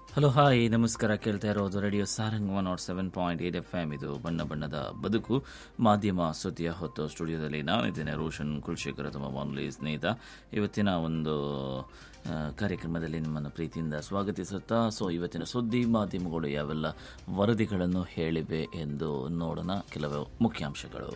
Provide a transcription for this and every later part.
hello hi ನಮಸ್ಕಾರ ಕೇಳ್ತಾ ಇರೋದು radio Sarang one naught seven point eight F M ಇದು ಬಣ್ಣ ಬಣ್ಣದ ಬದುಕು ಮಾಧ್ಯಮ ಸುದ್ದಿಯ ಹೊತ್ತು ಸ್ಟುಡಿಯೋದಲ್ಲಿ ನಾನಿದ್ದೇನೆ ರೋಷನ್ ಕುಲಶೇಖರ ತಮ್ಮ ಬಾನುಲಿ ಸ್ನೇಹಿತ ಇವತ್ತಿನ ಒಂದು ಆ, ಕಾರ್ಯಕ್ರಮದಲ್ಲಿ ನಿಮ್ಮನ್ನು ಪ್ರೀತಿಯಿಂದ ಸ್ವಾಗತಿಸುತ್ತಾ ಸೊ ಇವತ್ತಿನ ಸುದ್ದಿ ಮಾಧ್ಯಮಗಳು ಯಾವೆಲ್ಲ ವರದಿಗಳನ್ನು ಹೇಳಿವೆ ಎಂದು ನೋಡೋಣ ಕೆಲವು ಮುಖ್ಯಾಂಶಗಳು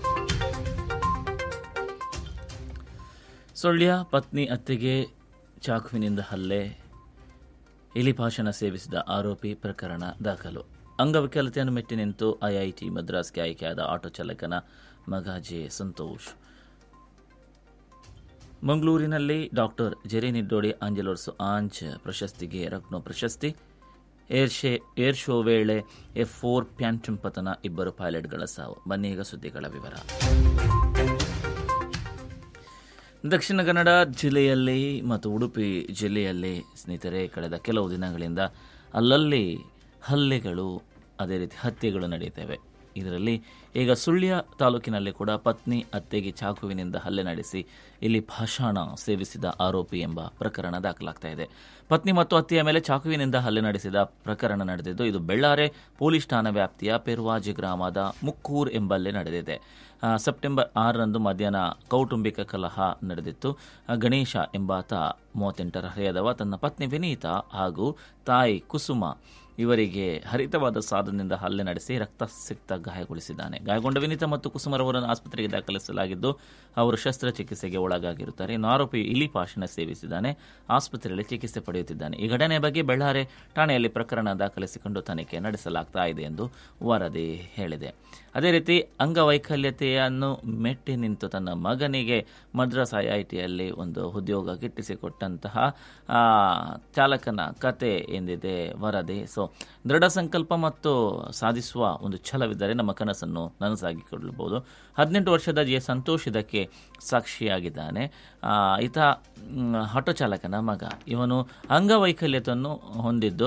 ಸುಳ್ಯ ಪತ್ನಿ ಅತ್ತೆಗೆ ಚಾಕುವಿನಿಂದ ಹಲ್ಲೆ ಇಲಿಭಾಷಣ ಸೇವಿಸಿದ ಆರೋಪಿ ಪ್ರಕರಣ ದಾಖಲು ಅಂಗವಿಕಲತೆಯನ್ನು ಮೆಟ್ಟಿ ನಿಂತು ಐಐಟಿ ಮದ್ರಾಸ್ಗೆ ಆಯ್ಕೆಯಾದ ಆಟೋ ಚಾಲಕನ ಮಗ ಜೆ ಸಂತೋಷ್ ಮಂಗಳೂರಿನಲ್ಲಿ ಡಾಕ್ಟರ್ ಜೆರಿ ನಿಡ್ಡೋಡಿ ಆಂಜಲೋರ್ಸು ಆಂಜ್ ಪ್ರಶಸ್ತಿಗೆ ರತ್ನೋ ಪ್ರಶಸ್ತಿ ಏರ್ ಶೇ ಏರ್ ಶೋ ವೇಳೆ ಎಫ್ ಫೋರ್ ಪ್ಯಾಂಟಮ್ ಪತನ ಇಬ್ಬರು ಪೈಲಟ್ಗಳ ಸಾವು ಬನ್ನಿ ಈಗ ಸುದ್ದಿಗಳ ವಿವರ ದಕ್ಷಿಣ ಕನ್ನಡ ಜಿಲ್ಲೆಯಲ್ಲಿ ಮತ್ತು ಉಡುಪಿ ಜಿಲ್ಲೆಯಲ್ಲಿ ಸ್ನೇಹಿತರೆ ಕಳೆದ ಕೆಲವು ದಿನಗಳಿಂದ ಅಲ್ಲಲ್ಲಿ ಹಲ್ಲೆಗಳು ಅದೇ ರೀತಿ ಹತ್ಯೆಗಳು ನಡೆಯುತ್ತವೆ ಇದರಲ್ಲಿ ಈಗ ಸುಳ್ಯ ತಾಲೂಕಿನಲ್ಲಿ ಕೂಡ ಪತ್ನಿ ಅತ್ತೆಗೆ ಚಾಕುವಿನಿಂದ ಹಲ್ಲೆ ನಡೆಸಿ ಇಲ್ಲಿ ಭಾಷಾಣ ಸೇವಿಸಿದ ಆರೋಪಿ ಎಂಬ ಪ್ರಕರಣ ದಾಖಲಾಗ್ತಾ ಇದೆ ಪತ್ನಿ ಮತ್ತು ಅತ್ತೆಯ ಮೇಲೆ ಚಾಕುವಿನಿಂದ ಹಲ್ಲೆ ನಡೆಸಿದ ಪ್ರಕರಣ ನಡೆದಿದ್ದು ಇದು ಬೆಳ್ಳಾರೆ ಪೊಲೀಸ್ ಠಾಣಾ ವ್ಯಾಪ್ತಿಯ ಪೆರುವಾಜಿ ಗ್ರಾಮದ ಮುಕ್ಕೂರ್ ಎಂಬಲ್ಲಿ ನಡೆದಿದೆ ಆ, ಸೆಪ್ಟೆಂಬರ್ ಆರರಂದು ಮಧ್ಯಾಹ್ನ ಕೌಟುಂಬಿಕ ಕಲಹ ನಡೆದಿತ್ತು ಆ, ಗಣೇಶ ಎಂಬಾತ ಮೂವತ್ತೆಂಟರ ಹರೆಯದವ ತನ್ನ ಪತ್ನಿ ವಿನೀತಾ ಹಾಗೂ ತಾಯಿ ಕುಸುಮ ಇವರಿಗೆ ಹರಿತವಾದ ಸಾಧನದಿಂದ ಹಲ್ಲೆ ನಡೆಸಿ ರಕ್ತಸಿಕ್ತ ಗಾಯಗೊಳಿಸಿದ್ದಾನೆ ಗಾಯಗೊಂಡ ವಿನೀತಾ ಮತ್ತು ಕುಸುಮರವರನ್ನು ಆಸ್ಪತ್ರೆಗೆ ದಾಖಲಿಸಲಾಗಿದ್ದು ಅವರು ಶಸ್ತ್ರಚಿಕಿತ್ಸೆಗೆ ಒಳಗಾಗಿರುತ್ತಾರೆ ಇನ್ನು ಆರೋಪಿ ಇಲಿ ಪಾಷಣ ಸೇವಿಸಿದ್ದಾನೆ ಆಸ್ಪತ್ರೆಯಲ್ಲಿ ಚಿಕಿತ್ಸೆ ಪಡೆಯುತ್ತಿದ್ದಾನೆ ಈ ಘಟನೆ ಬಗ್ಗೆ ಬೆಳ್ಳಾರೆ ಠಾಣೆಯಲ್ಲಿ ಪ್ರಕರಣ ದಾಖಲಿಸಿಕೊಂಡು ತನಿಖೆ ನಡೆಸಲಾಗ್ತಾ ಇದೆ ಎಂದು ವರದಿ ಹೇಳಿದೆ ಅದೇ ರೀತಿ ಅಂಗವೈಕಲ್ಯತೆಯನ್ನು ಮೆಟ್ಟಿ ನಿಂತು ತನ್ನ ಮಗನಿಗೆ ಮದ್ರಾಸ್ ಐಐಟಿಯಲ್ಲಿ ಒಂದು ಉದ್ಯೋಗ ಗಿಟ್ಟಿಸಿಕೊಟ್ಟಂತಹ ಆ, ಚಾಲಕನ ಕತೆ ಎಂದಿದೆ ವರದಿ ಸೊ ದೃಢ ಸಂಕಲ್ಪ ಮತ್ತು ಸಾಧಿಸುವ ಒಂದು ಛಲವಿದ್ದರೆ ನಮ್ಮ ಕನಸನ್ನು ನನಸಾಗಿಕೊಳ್ಳಬಹುದು ಹದಿನೆಂಟು ವರ್ಷದ ಜೆ ಸಂತೋಷ್ ಇದಕ್ಕೆ ಸಾಕ್ಷಿಯಾಗಿದ್ದಾನೆ ಆ, ಈತ ಮ್, ಆಟೋ ಚಾಲಕನ ಮಗ ಇವನು ಅಂಗವೈಕಲ್ಯತೆಯನ್ನು ಹೊಂದಿದ್ದು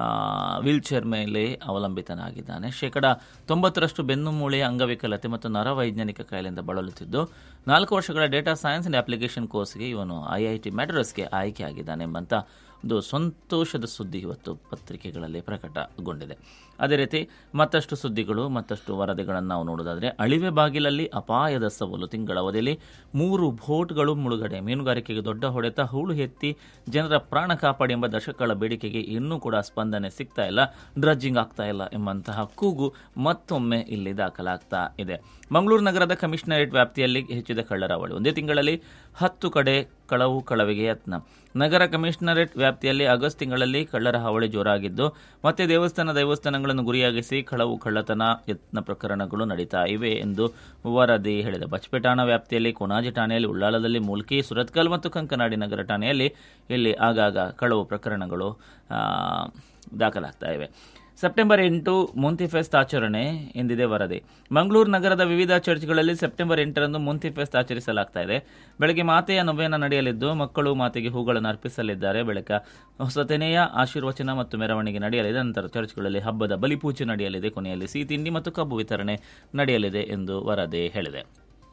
ವೀಲ್ ಚೇರ್ ಮೇಲೆ ಅವಲಂಬಿತನಾಗಿದ್ದಾನೆ ಶೇಕಡ ತೊಂಬತ್ತರಷ್ಟು ಬೆನ್ನು ಮೂಳೆಯ ಅಂಗವಿಕಲತೆ ಮತ್ತು ನರವೈಜ್ಞಾನಿಕ ಕಾಯಿಲೆಯಿಂದ ಬಳಲುತ್ತಿದ್ದು ನಾಲ್ಕು ವರ್ಷಗಳ ಡೇಟಾ ಸೈನ್ಸ್ ಅಂಡ್ ಅಪ್ಲಿಕೇಶನ್ ಕೋರ್ಸ್ಗೆ ಇವನು ಐಐಟಿ ಮ್ಯಾಡ್ರಸ್ಗೆ ಆಯ್ಕೆಯಾಗಿದ್ದಾನೆ ಎಂಬಂತ ಒಂದು ಸಂತೋಷದ ಸುದ್ದಿ ಇವತ್ತು ಪತ್ರಿಕೆಗಳಲ್ಲಿ ಪ್ರಕಟಗೊಂಡಿದೆ ಅದೇ ರೀತಿ ಮತ್ತಷ್ಟು ಸುದ್ದಿಗಳು ಮತ್ತಷ್ಟು ವರದಿಗಳನ್ನು ನಾವು ನೋಡೋದಾದ್ರೆ ಅಳಿವೆ ಬಾಗಿಲಲ್ಲಿ ಅಪಾಯದ ಸವಾಲು ತಿಂಗಳ ಅವಧಿಯಲ್ಲಿ ಮೂರು ಬೋಟ್ಗಳು ಮುಳುಗಡೆ ಮೀನುಗಾರಿಕೆಗೆ ದೊಡ್ಡ ಹೊಡೆತ ಹೂಳು ಎತ್ತಿ ಜನರ ಪ್ರಾಣ ಕಾಪಾಡಿ ಎಂಬ ದಶಕಗಳ ಬೇಡಿಕೆಗೆ ಇನ್ನೂ ಕೂಡ ಸ್ಪಂದನೆ ಸಿಗ್ತಾ ಇಲ್ಲ ಡ್ರಜ್ಜಿಂಗ್ ಆಗ್ತಾ ಇಲ್ಲ ಎಂಬಂತಹ ಕೂಗು ಮತ್ತೊಮ್ಮೆ ಇಲ್ಲಿ ದಾಖಲಾಗ್ತಾ ಇದೆ ಮಂಗಳೂರು ನಗರದ ಕಮಿಷನರೇಟ್ ವ್ಯಾಪ್ತಿಯಲ್ಲಿ ಹೆಚ್ಚಿದ ಕಳ್ಳರ ಹಾವಳಿ ಒಂದೇ ತಿಂಗಳಲ್ಲಿ ಹತ್ತು ಕಡೆ ಕಳವು ಕಳವಿಗೆ ಯತ್ನ ನಗರ ಕಮಿಷನರೇಟ್ ವ್ಯಾಪ್ತಿಯಲ್ಲಿ ಆಗಸ್ಟ್ ತಿಂಗಳಲ್ಲಿ ಕಳ್ಳರ ಹಾವಳಿ ಜೋರಾಗಿದ್ದು ಮತ್ತೆ ದೇವಸ್ಥಾನ ದೇವಸ್ಥಾನಗಳನ್ನು ಗುರಿಯಾಗಿಸಿ ಕಳವು ಕಳ್ಳತನ ಯತ್ನ ಪ್ರಕರಣಗಳು ನಡೀತಾ ಇವೆ ಎಂದು ವರದಿ ಹೇಳಿದೆ ಬಚ್ಪೆ ಠಾಣಾ ವ್ಯಾಪ್ತಿಯಲ್ಲಿ ಕೊನಾಜಿ ಠಾಣೆಯಲ್ಲಿ ಉಳ್ಳಾಲದಲ್ಲಿ ಮುಲ್ಕಿ ಸುರತ್ಕಲ್ ಮತ್ತು ಕಂಕನಾಡಿ ನಗರ ಠಾಣೆಯಲ್ಲಿ ಇಲ್ಲಿ ಆಗಾಗ ಕಳವು ಪ್ರಕರಣಗಳು ಆ, ದಾಖಲಾಗ್ತಾ ಇವೆ ಸೆಪ್ಟೆಂಬರ್ ಎಂಟು ಮುಂತಿ ಫೆಸ್ಟ್ ಆಚರಣೆ ಎಂದಿದೆ ವರದಿ ಮಂಗಳೂರು ನಗರದ ವಿವಿಧ ಚರ್ಚ್ಗಳಲ್ಲಿ ಸೆಪ್ಟೆಂಬರ್ ಎಂಟರಂದು ಮುಂತಿ ಫೆಸ್ಟ್ ಆಚರಿಸಲಾಗ್ತಾ ಇದೆ ಬೆಳಗ್ಗೆ ಮಾತೆಯ ನೊವೇನ ನಡೆಯಲಿದ್ದು ಮಕ್ಕಳು ಮಾತೆಗೆ ಹೂಗಳನ್ನು ಅರ್ಪಿಸಲಿದ್ದಾರೆ ಬಳಿಕ ಹೊಸತೆನೆಯ ಆಶೀರ್ವಚನ ಮತ್ತು ಮೆರವಣಿಗೆ ನಡೆಯಲಿದೆ ನಂತರ ಚರ್ಚ್ಗಳಲ್ಲಿ ಹಬ್ಬದ ಬಲಿಪೂಜೆ ನಡೆಯಲಿದೆ ಕೊನೆಯಲ್ಲಿ ಸಿಹಿ ತಿಂಡಿ ಮತ್ತು ಕಬ್ಬು ವಿತರಣೆ ನಡೆಯಲಿದೆ ಎಂದು ವರದಿ ಹೇಳಿದೆ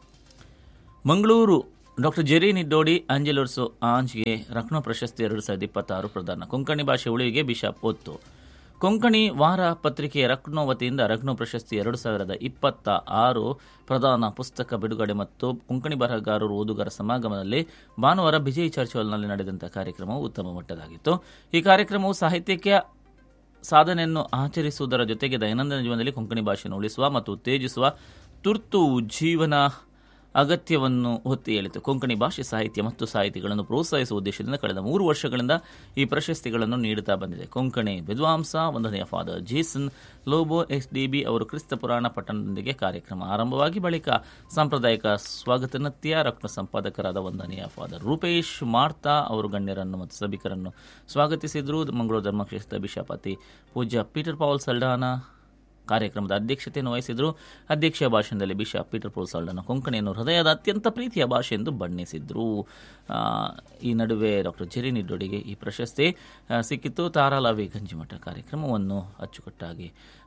ಮಂಗಳೂರು ಡಾಕ್ಟರ್ ಜೆರಿ ನಿಡ್ಡೋಡಿ ಆಂಜೆಲೋರ್ಸು ಆಂಜ್ಗೆ ರತ್ನ ಪ್ರಶಸ್ತಿ ಎರಡು ಸಾವಿರದ ಇಪ್ಪತ್ತಾರು ಪ್ರದಾನ ಕೊಂಕಣಿ ಭಾಷೆ ಉಳಿವಿಗೆ ಬಿಷಪ್ ಒತ್ತು ಕೊಂಕಣಿ ವಾರ ಪತ್ರಿಕೆಯ ರಕ್ನೋ ವತಿಯಿಂದ ರಕ್ನೋ ಪ್ರಶಸ್ತಿ ಎರಡು ಸಾವಿರದ ಇಪ್ಪತ್ತ ಆರು ಪ್ರಧಾನ ಪುಸ್ತಕ ಬಿಡುಗಡೆ ಮತ್ತು ಕೊಂಕಣಿ ಬರಹಗಾರರು ಓದುಗರ ಸಮಾಗಮದಲ್ಲಿ ಭಾನುವಾರ ವಿಜಯ್ ಚರ್ಚ್ ಹಾಲ್ನಲ್ಲಿ ನಡೆದಂತಹ ಕಾರ್ಯಕ್ರಮವು ಉತ್ತಮ ಮಟ್ಟದಾಗಿತ್ತು ಈ ಕಾರ್ಯಕ್ರಮವು ಸಾಹಿತ್ಯಕ್ಕೆ ಸಾಧನೆಯನ್ನು ಆಚರಿಸುವುದರ ಜೊತೆಗೆ ದೈನಂದಿನ ಜೀವನದಲ್ಲಿ ಕೊಂಕಣಿ ಭಾಷೆಯನ್ನು ಉಳಿಸುವ ಮತ್ತು ಉತ್ತೇಜಿಸುವ ತುರ್ತು ಜೀವನ ಅಗತ್ಯವನ್ನು ಒತ್ತಿ ಹೇಳಿತು ಕೊಂಕಣಿ ಭಾಷೆ ಸಾಹಿತ್ಯ ಮತ್ತು ಸಾಹಿತಿಗಳನ್ನು ಪ್ರೋತ್ಸಾಹಿಸುವ ಉದ್ದೇಶದಿಂದ ಕಳೆದ ಮೂರು ವರ್ಷಗಳಿಂದ ಈ ಪ್ರಶಸ್ತಿಗಳನ್ನು ನೀಡುತ್ತಾ ಬಂದಿದೆ ಕೊಂಕಣಿ ವಿದ್ವಾಂಸ ಒಂದನೆಯ father Jason Lobo S DB ಅವರು ಕ್ರಿಸ್ತ ಪುರಾಣ ಪಟ್ಟಣದೊಂದಿಗೆ ಕಾರ್ಯಕ್ರಮ ಆರಂಭವಾಗಿ ಬಳಿಕ ಸಾಂಪ್ರದಾಯಿಕ ಸ್ವಾಗತ ನೃತ್ಯ ರತ್ನ ಸಂಪಾದಕರಾದ ಒಂದನೆಯ ಫಾದರ್ ರೂಪೇಶ್ ಮಾರ್ತಾ ಅವರು ಗಣ್ಯರನ್ನು ಮತ್ತು ಸಭಿಕರನ್ನು ಸ್ವಾಗತಿಸಿದರು ಮಂಗಳೂರು ಧರ್ಮಕ್ಷೇತ್ರದ ಬಿಷಪತಿ ಪೂಜ್ಯ ಪೀಟರ್ ಪೌಲ್ ಸಲ್ಡಾನ ಕಾರ್ಯಕ್ರಮದ ಅಧ್ಯಕ್ಷತೆಯನ್ನು ವಹಿಸಿದರು ಅಧ್ಯಕ್ಷೀಯ ಭಾಷಣದಲ್ಲಿ ಬಿಷಪ್ ಪೀಟರ್ ಪೋಲ್ ಸಾಲ್ಡನ ಕೊಂಕಣಿಯನ್ನು ಹೃದಯದ ಅತ್ಯಂತ ಪ್ರೀತಿಯ ಭಾಷೆ ಎಂದು ಬಣ್ಣಿಸಿದ್ರು ಆ, ಈ ನಡುವೆ ಡಾಕ್ಟರ್ ಜೆರಿ ನಿಡ್ಡೋಡಿಗೆ ಈ ಪ್ರಶಸ್ತಿ ಆ, ಸಿಕ್ಕಿತ್ತು ತಾರಾಲಾವಿ ಗಂಜಿಮಠ ಕಾರ್ಯಕ್ರಮವನ್ನು ಅಚ್ಚುಕಟ್ಟಾಗಿ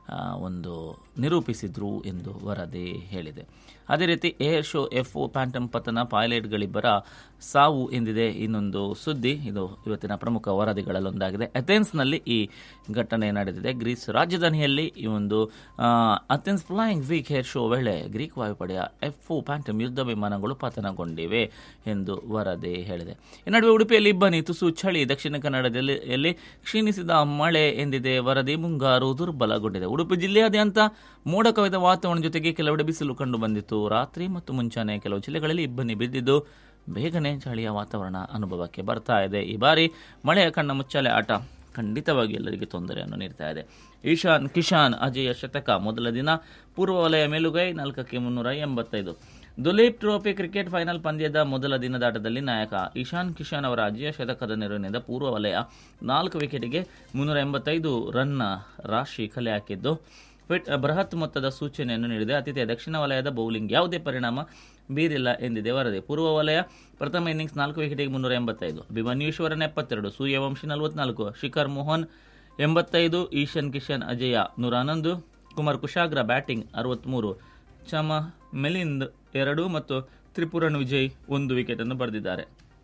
ಆ, ಒಂದು ನಿರೂಪಿಸಿದ್ರು ಎಂದು ವರದಿ ಹೇಳಿದೆ ಅದೇ ರೀತಿ ಏರ್ ಶೋ ಎಫ್ ಒ ಪ್ಯಾಂಟಮ್ ಪತನ ಪೈಲಟ್ಗಳಿಬ್ಬರ ಸಾವು ಎಂದಿದೆ ಇನ್ನೊಂದು ಸುದ್ದಿ ಇದು ಇವತ್ತಿನ ಪ್ರಮುಖ ವರದಿಗಳಲ್ಲೊಂದಾಗಿದೆ ಅಥೆನ್ಸ್ನಲ್ಲಿ ಈ ಘಟನೆ ನಡೆದಿದೆ ಗ್ರೀಸ್ ರಾಜಧಾನಿಯಲ್ಲಿ ಈ ಒಂದು ಆ, Athens flying week air show ವೇಳೆ ಗ್ರೀಕ್ ವಾಯುಪಡೆಯ ಎಫ್ ಒ ಪ್ಯಾಂಟಮ್ ಯುದ್ಧ ವಿಮಾನಗಳು ಪತನಗೊಂಡಿವೆ ಎಂದು ವರದಿ ಹೇಳಿದೆ ಈ ನಡುವೆ ಉಡುಪಿಯಲ್ಲಿ ಇಬ್ಬನಿ ತುಸು ಚಳಿ ದಕ್ಷಿಣ ಕನ್ನಡದಲ್ಲಿ ಯಲ್ಲಿ ಕ್ಷೀಣಿಸಿದ ಮಳೆ ಎಂದಿದೆ ವರದಿ ಮುಂಗಾರು ದುರ್ಬಲಗೊಂಡಿದೆ ಉಡುಪಿ ಜಿಲ್ಲೆಯಾದ್ಯಂತ ಮೋಡ ಕವಿದ ವಾತಾವರಣ ಜೊತೆಗೆ ಕೆಲವೆಡೆ ಬಿಸಿಲು ಕಂಡು ಬಂದಿತ್ತು ರಾತ್ರಿ ಮತ್ತು ಮುಂಚಾನೆ ಕೆಲವು ಜಿಲ್ಲೆಗಳಲ್ಲಿ ಇಬ್ಬನಿ ಬಿದ್ದಿದ್ದು ಬೇಗನೆ ಚಳಿಯ ವಾತಾವರಣ ಅನುಭವಕ್ಕೆ ಬರ್ತಾ ಇದೆ ಈ ಬಾರಿ ಮಳೆಯ ಕಣ್ಣ ಮುಚ್ಚಾಲೆ ಆಟ ಖಂಡಿತವಾಗಿ ಎಲ್ಲರಿಗೆ ತೊಂದರೆಯನ್ನು ನೀಡ್ತಾ ಇದೆ ಈಶಾನ್ ಕಿಶಾನ್ ಅಜಯ ಶತಕ ಮೊದಲ ದಿನ ಪೂರ್ವ ವಲಯ ಮೇಲುಗೈ ನಾಲ್ಕಕ್ಕೆ ಮುನ್ನೂರ ಎಂಬತ್ತೈದು ದುಲೀಪ್ ಟ್ರೋಫಿ ಕ್ರಿಕೆಟ್ ಫೈನಲ್ ಪಂದ್ಯದ ಮೊದಲ ದಿನದಾಟದಲ್ಲಿ ನಾಯಕ ಇಶಾನ್ ಕಿಶಾನ್ ಅವರ ಅಜಯ ಶತಕದ ನೆರವಿನಿಂದ ಪೂರ್ವ ವಲಯ ನಾಲ್ಕು ವಿಕೆಟಿಗೆ ಮುನ್ನೂರ ಎಂಬತ್ತೈದು ರನ್ನ ರಾಶಿ ಕಲೆ ಹಾಕಿದ್ದು ಫಿಟ್ ಬೃಹತ್ ಮೊತ್ತದ ಸೂಚನೆಯನ್ನು ನೀಡಿದೆ ಅತಿಥಿಯ ದಕ್ಷಿಣ ವಲಯದ ಬೌಲಿಂಗ್ ಯಾವುದೇ ಪರಿಣಾಮ ಬೀರಿಲ್ಲ ಎಂದಿದೆ ವರದಿ ಪೂರ್ವ ವಲಯ ಪ್ರಥಮ ಇನ್ನಿಂಗ್ಸ್ ನಾಲ್ಕು ವಿಕೆಟಿಗೆ ಮುನ್ನೂರ ಎಂಬತ್ತೈದು ಅಭಿಮನ್ಯುಶ್ವರನ್ ಎಪ್ಪತ್ತೆರಡು ಸೂರ್ಯವಂಶಿ ನಲವತ್ನಾಲ್ಕು ಶಿಖರ್ ಮೋಹನ್ ಎಂಬತ್ತೈದು ಈಶನ್ ಕಿಶನ್ ಅಜಯ ನೂರ ಹನ್ನೊಂದು ಕುಮಾರ್ ಕುಶಾಗ್ರ ಬ್ಯಾಟಿಂಗ್ ಅರವತ್ಮೂರು ಚಮ ಮೆಲಿಂದ್ ಎರಡು ಮತ್ತು ತ್ರಿಪುರನ್ ವಿಜಯ್ ಒಂದು ವಿಕೆಟನ್ನು ಪಡೆದಿದ್ದಾರೆ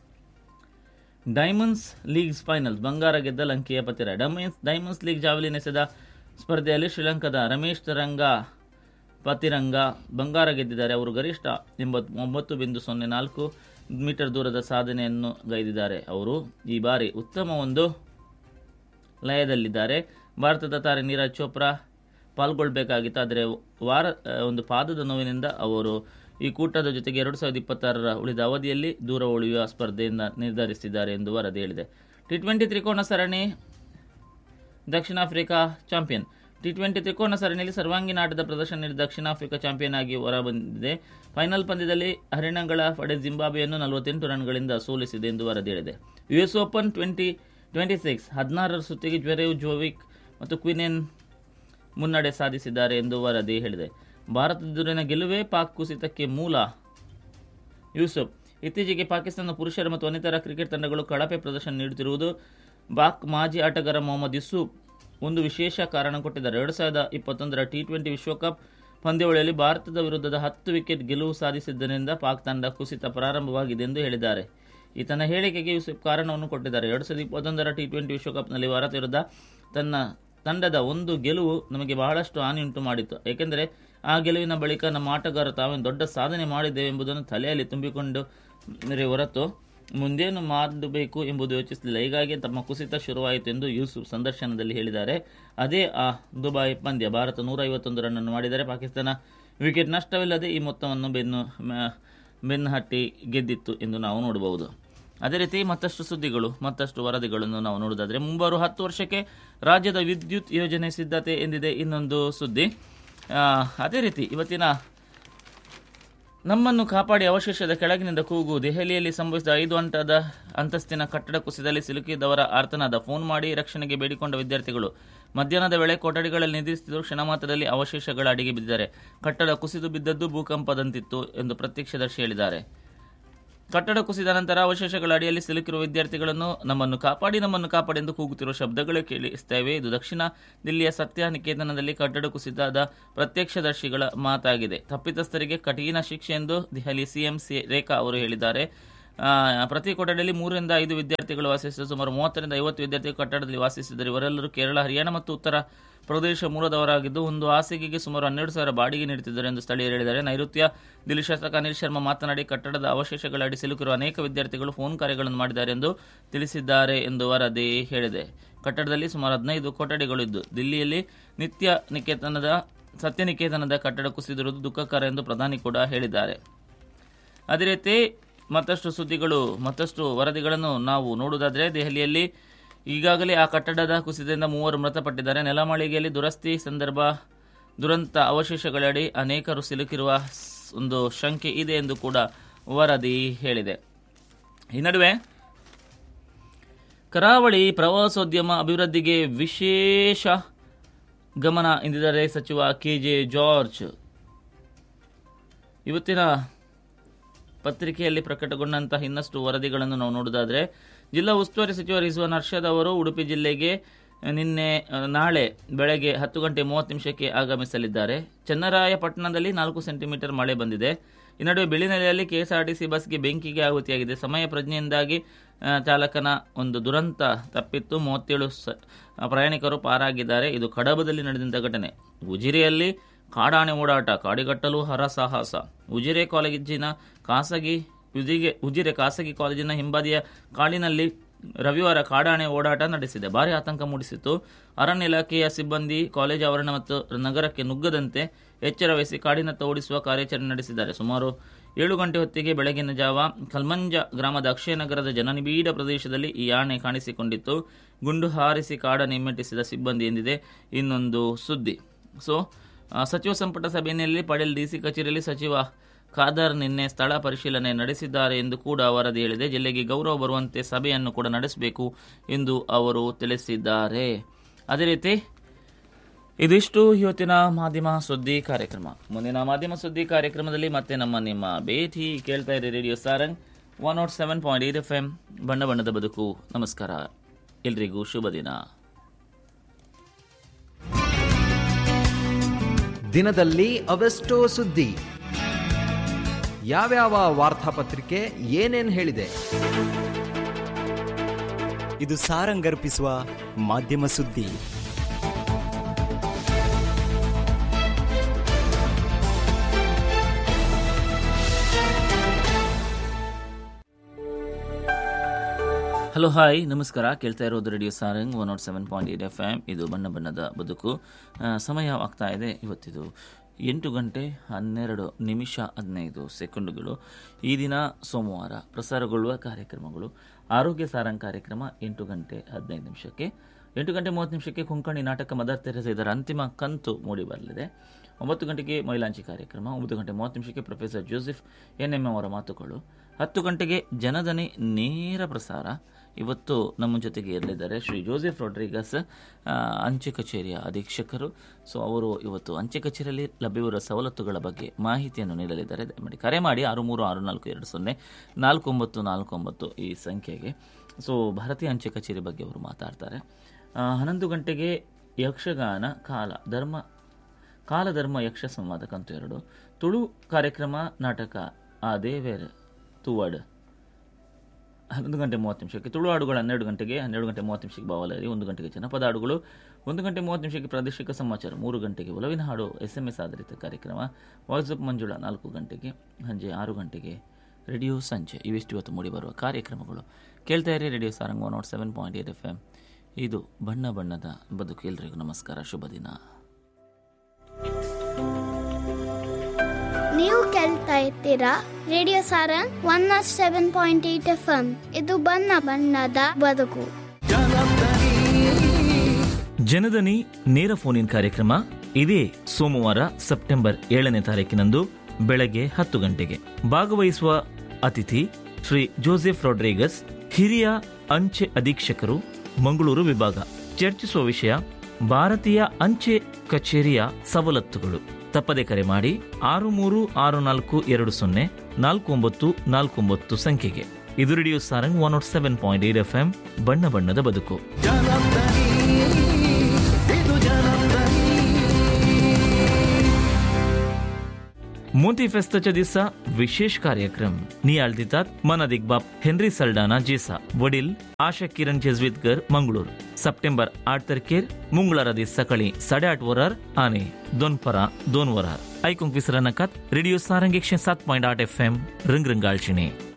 ಡೈಮಂಡ್ಸ್ ಲೀಗ್ಸ್ ಫೈನಲ್ ಬಂಗಾರ ಗೆದ್ದ ಲಂಕೆಯ Pathira diamonds diamonds league javelin ಎಸೆದ ಸ್ಪರ್ಧೆಯಲ್ಲಿ ಶ್ರೀಲಂಕಾದ ರಮೇಶ್ ತರಂಗ ಪತಿರಂಗ ಬಂಗಾರ ಗೆದ್ದಿದ್ದಾರೆ ಅವರು ಗರಿಷ್ಠ ಎಂಬತ್ ಒಂಬತ್ತು ಬಿಂದು ಸೊನ್ನೆ ನಾಲ್ಕು ಮೀಟರ್ ದೂರದ ಸಾಧನೆಯನ್ನು ಗೈದಿದ್ದಾರೆ ಅವರು ಈ ಬಾರಿ ಉತ್ತಮ ಒಂದು ಲಯದಲ್ಲಿದ್ದಾರೆ ಭಾರತದ ತಾರೆ ನೀರಜ್ ಚೋಪ್ರಾ ಪಾಲ್ಗೊಳ್ಬೇಕಾಗಿತ್ತು ಆದರೆ ವಾರ ಆ, ಒಂದು ಪಾದದ ನೋವಿನಿಂದ ಅವರು ಈ ಕೂಟದ ಜೊತೆಗೆ ಎರಡು ಸಾವಿರದ ಇಪ್ಪತ್ತಾರರ ಉಳಿದ ಅವಧಿಯಲ್ಲಿ ದೂರ ಉಳಿಯುವ ಸ್ಪರ್ಧೆಯಿಂದ ನಿರ್ಧರಿಸಿದ್ದಾರೆ ಎಂದು ವರದಿ ಹೇಳಿದೆ ಟಿ ಟ್ವೆಂಟಿ ತ್ರಿಕೋನ ಸರಣಿ ದಕ್ಷಿಣ ಆಫ್ರಿಕಾ ಚಾಂಪಿಯನ್ ಟಿ ಟ್ವೆಂಟಿ ತ್ರಿಕೋನ ಸರಣಿಯಲ್ಲಿ ಸರ್ವಾಂಗೀಣ ಆಟದ ಪ್ರದರ್ಶನ ನೀಡಿದ ದಕ್ಷಿಣ ಆಫ್ರಿಕಾ ಚಾಂಪಿಯನ್ ಆಗಿ ಹೊರಬಂದಿದೆ ಫೈನಲ್ ಪಂದ್ಯದಲ್ಲಿ ಹರಿಣಗಳ ಪಡೆ ಜಿಂಬಾಬ್ವೆಯನ್ನು ನಲವತ್ತೆಂಟು ರನ್ಗಳಿಂದ ಸೋಲಿಸಿದೆ ಎಂದು ವರದಿ ಹೇಳಿದೆ US open twenty twenty six ಹದಿನಾರರ ಸುತ್ತಿಗೆ ಜ್ವೆರೇವ್ ಜೋವಿಕ್ ಮತ್ತು ಕ್ವಿನೆನ್ ಮುನ್ನಡೆ ಸಾಧಿಸಿದ್ದಾರೆ ಎಂದು ವರದಿ ಹೇಳಿದೆ ಭಾರತದೆದುರಿನ ಗೆಲುವೇ ಪಾಕ್ ಕುಸಿತಕ್ಕೆ ಮೂಲ ಯೂಸುಫ್ ಇತ್ತೀಚೆಗೆ ಪಾಕಿಸ್ತಾನ ಪುರುಷರ ಮತ್ತು ವನಿತರ ಕ್ರಿಕೆಟ್ ತಂಡಗಳು ಕಳಪೆ ಪ್ರದರ್ಶನ ನೀಡುತ್ತಿರುವುದು ಪಾಕ್ ಮಾಜಿ ಆಟಗಾರ ಮೊಹಮ್ಮದ್ ಯೂಸುಫ್ ಒಂದು ವಿಶೇಷ ಕಾರಣ ಕೊಟ್ಟಿದ್ದಾರೆ ಎರಡು ಸಾವಿರದ ಇಪ್ಪತ್ತೊಂದರ ಟಿ ಟ್ವೆಂಟಿ ವಿಶ್ವಕಪ್ ಪಂದ್ಯಾವಳಿಯಲ್ಲಿ ಭಾರತದ ವಿರುದ್ಧದ ಹತ್ತು ವಿಕೆಟ್ ಗೆಲುವು ಸಾಧಿಸಿದ್ದರಿಂದ ಪಾಕ್ ತಂಡ ಕುಸಿತ ಪ್ರಾರಂಭವಾಗಿದೆ ಎಂದು ಹೇಳಿದ್ದಾರೆ ಈ ತನ್ನ ಹೇಳಿಕೆಗೆ ಯೂಸುಫ್ ಕಾರಣವನ್ನು ಕೊಟ್ಟಿದ್ದಾರೆ ಎರಡು ಸಾವಿರದ ಇಪ್ಪತ್ತೊಂದರ ಟಿ ಟ್ವೆಂಟಿ ವಿಶ್ವಕಪ್ನಲ್ಲಿ ಭಾರತ ವಿರುದ್ಧ ತನ್ನ ತಂಡದ ಒಂದು ಗೆಲುವು ನಮಗೆ ಬಹಳಷ್ಟು ಹಾನಿಯುಂಟು ಮಾಡಿತು ಏಕೆಂದರೆ ಆ ಗೆಲುವಿನ ಬಳಿಕ ನಮ್ಮ ಆಟಗಾರರು ತಾವೇನು ದೊಡ್ಡ ಸಾಧನೆ ಮಾಡಿದ್ದೇವೆ ಎಂಬುದನ್ನು ತಲೆಯಲ್ಲಿ ತುಂಬಿಕೊಂಡು ಹೊರತು ಮುಂದೇನು ಮಾಡಬೇಕು ಎಂಬುದು ಯೋಚಿಸಲಿಲ್ಲ ಹೀಗಾಗಿ ತಮ್ಮ ಕುಸಿತ ಶುರುವಾಯಿತು ಎಂದು ಯೂಸುಫ್ ಸಂದರ್ಶನದಲ್ಲಿ ಹೇಳಿದ್ದಾರೆ ಅದೇ ಆ ದುಬೈ ಪಂದ್ಯ ಭಾರತ ನೂರ ಐವತ್ತೊಂದು ರನ್ನನ್ನು ಮಾಡಿದರೆ ಪಾಕಿಸ್ತಾನ ವಿಕೆಟ್ ನಷ್ಟವಿಲ್ಲದೆ ಈ ಮೊತ್ತವನ್ನು ಬೆನ್ನು ಮ- ಬೆನ್ನು ಹಟ್ಟಿ ಗೆದ್ದಿತ್ತು ಎಂದು ನಾವು ನೋಡಬಹುದು ಅದೇ ರೀತಿ ಮತ್ತಷ್ಟು ಸುದ್ದಿಗಳು ಮತ್ತಷ್ಟು ವರದಿಗಳನ್ನು ನಾವು ನೋಡುವುದಾದರೆ ಮುಂಬರುವ ಹತ್ತು ವರ್ಷಕ್ಕೆ ರಾಜ್ಯದ ವಿದ್ಯುತ್ ಯೋಜನೆ ಸಿದ್ಧತೆ ಎಂದಿದೆ ಇನ್ನೊಂದು ಸುದ್ದಿ ಆ, ಅದೇ ರೀತಿ ಇವತ್ತಿನ ನಮ್ಮನ್ನು ಕಾಪಾಡಿ ಅವಶೇಷದ ಕೆಳಗಿನಿಂದ ಕೂಗು ದೆಹಲಿಯಲ್ಲಿ ಸಂಭವಿಸಿದ ಐದು ಹಂತದ ಅಂತಸ್ತಿನ ಕಟ್ಟಡ ಕುಸಿದಲ್ಲಿ ಸಿಲುಕಿದವರ ಆರ್ತನಾದ ಫೋನ್ ಮಾಡಿ ರಕ್ಷಣೆಗೆ ಬೇಡಿಕೊಂಡ ವಿದ್ಯಾರ್ಥಿಗಳು ಮಧ್ಯಾಹ್ನದ ವೇಳೆ ಕೊಠಡಿಗಳಲ್ಲಿ ನಿಧಿಸುತ್ತಿದ್ದು ಕ್ಷಣ ಮಾತ್ರದಲ್ಲಿ ಅವಶೇಷಗಳ ಅಡಿಗೆ ಬಿದ್ದಿದ್ದಾರೆ ಕಟ್ಟಡ ಕುಸಿದು ಬಿದ್ದದ್ದು ಭೂಕಂಪದಂತಿತ್ತು ಎಂದು ಪ್ರತ್ಯಕ್ಷದರ್ಶಿ ಹೇಳಿದ್ದಾರೆ ಕಟ್ಟಡ ಕುಸಿದ ನಂತರ ಅವಶೇಷಗಳ ಅಡಿಯಲ್ಲಿ ಸಿಲುಕಿರುವ ವಿದ್ಯಾರ್ಥಿಗಳನ್ನು ನಮ್ಮನ್ನು ಕಾಪಾಡಿ ನಮ್ಮನ್ನು ಕಾಪಾಡಿ ಎಂದು ಕೂಗುತ್ತಿರುವ ಶಬ್ದಗಳು ಕೇಳಿಸ್ತೇವೆ ಇದು ದಕ್ಷಿಣ ದಿಲ್ಲಿಯ ಸತ್ಯ ನಿಕೇತನದಲ್ಲಿ ಕಟ್ಟಡ ಕುಸಿತದ ಪ್ರತ್ಯಕ್ಷದರ್ಶಿಗಳ ಮಾತಾಗಿದೆ ತಪ್ಪಿತಸ್ಥರಿಗೆ ಕಠಿಣ ಶಿಕ್ಷೆ ಎಂದು ದೆಹಲಿ ಸಿಎಂ ಸಿ ರೇಖಾ ಅವರು ಹೇಳಿದ್ದಾರೆ ಆ, ಪ್ರತಿ ಕೊಠಡಿಯಲ್ಲಿ ಮೂರರಿಂದ ಐದು ವಿದ್ಯಾರ್ಥಿಗಳು ವಾಸಿಸಿದ ಸುಮಾರು ಮೂವತ್ತರಿಂದ ಐವತ್ತು ವಿದ್ಯಾರ್ಥಿಗಳು ಕಟ್ಟಡದಲ್ಲಿ ವಾಸಿಸಿದ್ದಾರೆ ಇವರೆಲ್ಲರೂ ಕೇರಳ ಹರಿಯಾಣ ಮತ್ತು ಉತ್ತರ ಪ್ರದೇಶ ಮೂಲದವರಾಗಿದ್ದು ಒಂದು ಹಾಸಿಗೆಗೆ ಸುಮಾರು ಹನ್ನೆರಡು ಸಾವಿರ ಬಾಡಿಗೆ ನೀಡುತ್ತಿದ್ದರು ಎಂದು ಸ್ಥಳೀಯರು ಹೇಳಿದ್ದಾರೆ ನೈಋತ್ಯ ದಿಲ್ಲಿ ಶಾಸಕ ಅನಿಲ್ ಶರ್ಮಾ ಮಾತನಾಡಿ ಕಟ್ಟಡದ ಅವಶೇಷಗಳ ಅಡಿ ಸಿಲುಕಿರುವ ಅನೇಕ ವಿದ್ಯಾರ್ಥಿಗಳು ಫೋನ್ ಕಾರ್ಯಗಳನ್ನು ಮಾಡಿದ್ದಾರೆ ಎಂದು ತಿಳಿಸಿದ್ದಾರೆ ಎಂದು ವರದಿ ಹೇಳಿದೆ ಕಟ್ಟಡದಲ್ಲಿ ಸುಮಾರು ಹದಿನೈದು ಕೊಠಡಿಗಳು ಇದ್ದು ದಿಲ್ಲಿಯಲ್ಲಿ ನಿತ್ಯ ನಿಕೇತನದ ಸತ್ಯನಿಕೇತನದ ಕಟ್ಟಡ ಕುಸಿದಿರುವುದು ದುಃಖಕರ ಎಂದು ಪ್ರಧಾನಿ ಕೂಡ ಹೇಳಿದ್ದಾರೆ ಅದೇ ರೀತಿ ಮತ್ತಷ್ಟು ಸುದ್ದಿಗಳು ಮತ್ತಷ್ಟು ವರದಿಗಳನ್ನು ನಾವು ನೋಡುವುದಾದರೆ ದೆಹಲಿಯಲ್ಲಿ ಈಗಾಗಲೇ ಆ ಕಟ್ಟಡದ ಕುಸಿತದಿಂದ ಮೂವರು ಮೃತಪಟ್ಟಿದ್ದಾರೆ ನೆಲಮಾಳಿಗೆಯಲ್ಲಿ ದುರಸ್ತಿ ಸಂದರ್ಭ ದುರಂತ ಅವಶೇಷಗಳಡಿ ಅನೇಕರು ಸಿಲುಕಿರುವ ಸ್- ಒಂದು ಶಂಕೆ ಇದೆ ಎಂದು ಕೂಡ ವರದಿ ಹೇಳಿದೆ ಈ ನಡುವೆ ಕರಾವಳಿ ಪ್ರವಾಸೋದ್ಯಮ ಅಭಿವೃದ್ಧಿಗೆ ವಿಶೇಷ ಗಮನ ಎಂದಿದ್ದಾರೆ ಸಚಿವ ಕೆಜೆ ಜಾರ್ಜ್ ಇವತ್ತಿನ ಪತ್ರಿಕೆಯಲ್ಲಿ ಪ್ರಕಟಗೊಂಡಂತಹ ಇನ್ನಷ್ಟು ವರದಿಗಳನ್ನು ನಾವು ನೋಡುವುದಾದರೆ ಜಿಲ್ಲಾ ಉಸ್ತುವಾರಿ ಸಚಿವ ರಿಜ್ವಾನ್ ಅರ್ಷದ್ ಅವರು ಉಡುಪಿ ಜಿಲ್ಲೆಗೆ ನಿನ್ನೆ ಆ, ನಾಳೆ ಬೆಳಗ್ಗೆ ಹತ್ತು ಗಂಟೆ ಮೂವತ್ತು ನಿಮಿಷಕ್ಕೆ ಆಗಮಿಸಲಿದ್ದಾರೆ ಚನ್ನರಾಯಪಟ್ಟಣದಲ್ಲಿ ನಾಲ್ಕು ಸೆಂಟಿಮೀಟರ್ ಮಳೆ ಬಂದಿದೆ ಈ ನಡುವೆ ಬೆಳಿನಲೆಯಲ್ಲಿ ಕೆಎಸ್ಆರ್ಟಿಸಿ ಬಸ್ಗೆ ಬೆಂಕಿಗೆ ಆಹುತಿಯಾಗಿದೆ ಸಮಯ ಪ್ರಜ್ಞೆಯಿಂದಾಗಿ ಆ, ಚಾಲಕನ ಒಂದು ದುರಂತ ತಪ್ಪಿತ್ತು ಮೂವತ್ತೇಳು ಸ- ಪ್ರಯಾಣಿಕರು ಪಾರಾಗಿದ್ದಾರೆ ಇದು ಕಡಬದಲ್ಲಿ ನಡೆದಂಥ ಘಟನೆ ಉಜಿರೆಯಲ್ಲಿ ಕಾಡಾನೆ ಓಡಾಟ ಕಾಡಿಗಟ್ಟಲು ಹರಸಾಹಸ ಉಜಿರೆ ಕಾಲೇಜಿನ ಖಾಸಗಿ ಉಜಿಗೆ ಉಜಿರೆ ಖಾಸಗಿ ಕಾಲೇಜಿನ ಹಿಂಬದಿಯ ಕಾಡಿನಲ್ಲಿ ರವಿವಾರ ಕಾಡಾನೆ ಓಡಾಟ ನಡೆಸಿದೆ ಭಾರಿ ಆತಂಕ ಮೂಡಿಸಿತ್ತು ಅರಣ್ಯ ಇಲಾಖೆಯ ಸಿಬ್ಬಂದಿ ಕಾಲೇಜು ಆವರಣ ಮತ್ತು ನಗರಕ್ಕೆ ನುಗ್ಗದಂತೆ ಎಚ್ಚರ ವಹಿಸಿ ಕಾಡಿನತ್ತ ಓಡಿಸುವ ಕಾರ್ಯಾಚರಣೆ ನಡೆಸಿದ್ದಾರೆ ಸುಮಾರು ಏಳು ಗಂಟೆ ಹೊತ್ತಿಗೆ ಬೆಳಗಿನ ಜಾವ ಕಲ್ಮಂಜ ಗ್ರಾಮದ ಅಕ್ಷಯನಗರದ ಜನನಿಬಿಡ ಪ್ರದೇಶದಲ್ಲಿ ಈ ಆನೆ ಕಾಣಿಸಿಕೊಂಡಿತ್ತು ಗುಂಡು ಹಾರಿಸಿ ಕಾಡನ್ನು ಹಿಮ್ಮೆಟ್ಟಿಸಿದ ಸಿಬ್ಬಂದಿ ಎಂದಿದೆ ಇನ್ನೊಂದು ಸುದ್ದಿ ಸೊ ಆ, ಸಚಿವ ಸಂಪುಟ ಸಭೆಯಲ್ಲಿ ಪಡೇಲ್ ಡಿಸಿ ಕಚೇರಿಯಲ್ಲಿ ಸಚಿವ ಖಾದರ್ ನಿನ್ನೆ ಸ್ಥಳ ಪರಿಶೀಲನೆ ನಡೆಸಿದ್ದಾರೆ ಎಂದು ಕೂಡ ವರದಿ ಹೇಳಿದೆ ಜಿಲ್ಲೆಗೆ ಗೌರವ ಬರುವಂತೆ ಸಭೆಯನ್ನು ಕೂಡ ನಡೆಸಬೇಕು ಎಂದು ಅವರು ತಿಳಿಸಿದ್ದಾರೆ ಅದೇ ರೀತಿ ಇದಿಷ್ಟು ಇವತ್ತಿನ ಮಾಧ್ಯಮ ಸುದ್ದಿ ಕಾರ್ಯಕ್ರಮ ಮುಂದಿನ ಮಾಧ್ಯಮ ಸುದ್ದಿ ಕಾರ್ಯಕ್ರಮದಲ್ಲಿ ಮತ್ತೆ ನಮ್ಮ ನಿಮ್ಮ ಭೇಟಿ ಕೇಳ್ತಾ ಇರಿ radio Sarang one naught seven point eight F M ಬಣ್ಣ ಬಣ್ಣದ ಬದುಕು ನಮಸ್ಕಾರ ಎಲ್ರಿಗೂ ಶುಭ ದಿನ ದಿನದಲ್ಲಿ ಅವೆಷ್ಟೋ ಸುದ್ದಿ ಯಾವ್ಯಾವ ವಾರ್ತಾಪತ್ರಿಕೆ ಏನೇನ್ ಹೇಳಿದೆ ಇದು ಸಾರಂಗರ್ಪಿಸುವ ಮಾಧ್ಯಮ ಸುದ್ದಿ ಹಲೋ ಹಾಯ್ ನಮಸ್ಕಾರ ಕೇಳ್ತಾ ಇರೋದು radio Sarang one naught seven point eight F M ಇದು ಬಣ್ಣ ಬಣ್ಣದ ಬದುಕು ಆ, ಸಮಯ ಆಗ್ತಾ ಇದೆ ಇವತ್ತಿದು ಎಂಟು ಗಂಟೆ ಹನ್ನೆರಡು ನಿಮಿಷ ಹದಿನೈದು ಸೆಕೆಂಡುಗಳು ಈ ದಿನ ಸೋಮವಾರ ಪ್ರಸಾರಗೊಳ್ಳುವ ಕಾರ್ಯಕ್ರಮಗಳು ಆರೋಗ್ಯ ಸಾರಂಗ್ ಕಾರ್ಯಕ್ರಮ ಎಂಟು ಗಂಟೆ ಹದಿನೈದು ನಿಮಿಷಕ್ಕೆ ಎಂಟು ಗಂಟೆ ಮೂವತ್ತು ನಿಮಿಷಕ್ಕೆ ಕೊಂಕಣಿ ನಾಟಕ ಮದರ್ ತೆರೆಸ ಇದರ ಅಂತಿಮ ಕಂತು ಮೂಡಿ ಬರಲಿದೆ ಒಂಬತ್ತು ಗಂಟೆಗೆ ಮೈಲಾಂಚಿ ಕಾರ್ಯಕ್ರಮ ಒಂಬತ್ತು ಗಂಟೆ ಮೂವತ್ತು ನಿಮಿಷಕ್ಕೆ ಪ್ರೊಫೆಸರ್ ಜೋಸೆಫ್ ಎನ್ ಎಂ ಅವರ ಮಾತುಗಳು ಹತ್ತು ಗಂಟೆಗೆ ಜನದನಿ ನೇರ ಪ್ರಸಾರ ಇವತ್ತು ನಮ್ಮ ಜೊತೆಗೆ ಇರಲಿದ್ದಾರೆ ಶ್ರೀ ಜೋಸೆಫ್ ರೊಡ್ರಿಗಸ್ ಆ, ಅಂಚೆ ಕಚೇರಿಯ ಅಧೀಕ್ಷಕರು ಸೊ ಅವರು ಇವತ್ತು ಅಂಚೆ ಕಚೇರಿಯಲ್ಲಿ ಲಭ್ಯವಿರುವ ಸವಲತ್ತುಗಳ ಬಗ್ಗೆ ಮಾಹಿತಿಯನ್ನು ನೀಡಲಿದ್ದಾರೆ ದಯಮಾಡಿ ಕರೆ ಮಾಡಿ ಆರು ಮೂರು ಆರು ನಾಲ್ಕು ಎರಡು ಸೊನ್ನೆ ನಾಲ್ಕು ಒಂಬತ್ತು ನಾಲ್ಕು ಒಂಬತ್ತು ಈ ಸಂಖ್ಯೆಗೆ ಸೊ ಭಾರತೀಯ ಅಂಚೆ ಕಚೇರಿ ಬಗ್ಗೆ ಅವರು ಮಾತಾಡ್ತಾರೆ ಆ, ಹನ್ನೊಂದು ಗಂಟೆಗೆ ಯಕ್ಷಗಾನ ಕಾಲ ಧರ್ಮ ಕಾಲಧರ್ಮ ಯಕ್ಷ ಸಂವಾದ ಕಂತು ಎರಡು ತುಳು ಕಾರ್ಯಕ್ರಮ ನಾಟಕ ಆ ದೇವೇರ್ ತುವಡ್ ಹನ್ನೊಂದು ಗಂಟೆ ಮೂವತ್ತು ನಿಮಿಷಕ್ಕೆ ತುಳು ಹಾಡುಗಳು ಹನ್ನೆರಡು ಗಂಟೆಗೆ ಹನ್ನೆರಡು ಗಂಟೆ ಮೂವತ್ತು ನಿಮಿಷಕ್ಕೆ ಬಾವಲರಿ ಒಂದು ಗಂಟೆಗೆ ಜನಪದ ಹಾಡುಗಳು ಒಂದು ಗಂಟೆ ಮೂವತ್ತು ನಿಮಿಷಕ್ಕೆ ಪ್ರಾದೇಶಿಕ ಸಮಾಚಾರ ಮೂರು ಗಂಟೆಗೆ ಒಲವಿನ ಹಾಡು ಎಸ್ ಎಂ ಎಸ್ ಆಧಾರಿತ ಕಾರ್ಯಕ್ರಮ ವಾಟ್ಸಪ್ ಮಂಜುಳಾ ನಾಲ್ಕು ಗಂಟೆಗೆ ಸಂಜೆ ಆರು ಗಂಟೆಗೆ ರೇಡಿಯೋ ಸಂಜೆ ಇವಿಷ್ಟು ಇವತ್ತು ಮೂಡಿಬರುವ ಕಾರ್ಯಕ್ರಮಗಳು ಕೇಳ್ತಾ ಇರಿ radio Sarang one naught seven point eight F M ಇದು ಬಣ್ಣ ಬಣ್ಣದ ಬದುಕು ಎಲ್ರಿಗೂ ನಮಸ್ಕಾರ ಶುಭ ದಿನ ನೀವು ಕೇಳ್ತಾ ಇರ್ತೀರಾ radio Sarang one naught seven point eight F M ಇದು ಬಣ್ಣ ಬಣ್ಣದ ಬದುಕು ಜನದನಿ ನೇರ ಫೋನ್ ಇನ್ ಕಾರ್ಯಕ್ರಮ ಇದೇ ಸೋಮವಾರ ಸೆಪ್ಟೆಂಬರ್ ಏಳನೇ ತಾರೀಕಿನಂದು ಬೆಳಗ್ಗೆ ಹತ್ತು ಗಂಟೆಗೆ ಭಾಗವಹಿಸುವ ಅತಿಥಿ ಶ್ರೀ ಜೋಸೆಫ್ ರೊಡ್ರಿಗಸ್ ಹಿರಿಯ ಅಂಚೆ ಅಧೀಕ್ಷಕರು ಮಂಗಳೂರು ವಿಭಾಗ ಚರ್ಚಿಸುವ ವಿಷಯ ಭಾರತೀಯ ಅಂಚೆ ಕಚೇರಿಯ ಸವಲತ್ತುಗಳು ತಪ್ಪದೆ ಕರೆ ಮಾಡಿ ಆರು ಮೂರು ಆರು ನಾಲ್ಕು ಎರಡು ಸೊನ್ನೆ ನಾಲ್ಕು ಒಂಬತ್ತು ನಾಲ್ಕು ಒಂಬತ್ತು ಸಂಖ್ಯೆಗೆ ಇದು radio Sarang one naught seven point eight F M ಬಣ್ಣ ಬಣ್ಣದ ಬದುಕು मोती फेस्ताच्या दिसा विशेष कार्यक्रम नियाळ दितात मनादिक बाप हेनरी सल्डाना जेसा वडील आशा किरण जेजवीतकर मंगळूर सप्टेंबर आठ तारखेर मंगळारा दीस सकाळी साडेआठ वरार आणि दोनपरा दोन वरार ऐकूंक विसरा नाकात रेडिओ सारंग एकशे सात पॉयंट आठ एफ एम रंगरंगाळचिणे